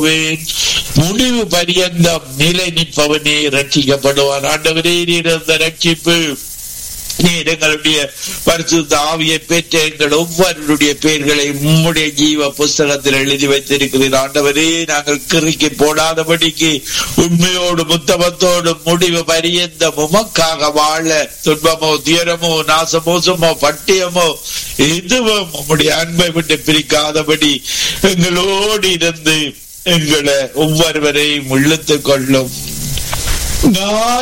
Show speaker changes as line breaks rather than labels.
முடிவு பரியந்தம் நிலை நிற்பவனே ரட்சிக்கப்படுவான் ஆண்டவரே நீர் அந்த ரட்சிப்பு நீர் எங்களுடைய பரிசுத்த ஆவியை பெற்ற எங்கள் ஒவ்வொருடைய பெயர்களை உம்முடைய ஜீவ புஸ்தகத்தில் எழுதி வைத்திருக்கிறீர் ஆண்டவரே நாங்கள் கிறுக்கி போடாதபடிக்கு உண்மையோடு முத்தமத்தோடு முடிவு பரியந்த உமக்காக வாழ துன்பமோ துயரமோ நாசமோசமோ பட்டியமோ எதுவும் உம்முடைய அன்பை விட்டு பிரிக்காதபடி எங்களோடு இருந்து எங்களை ஒவ்வொருவரையும் இழுத்துக் கொள்ளும் நான்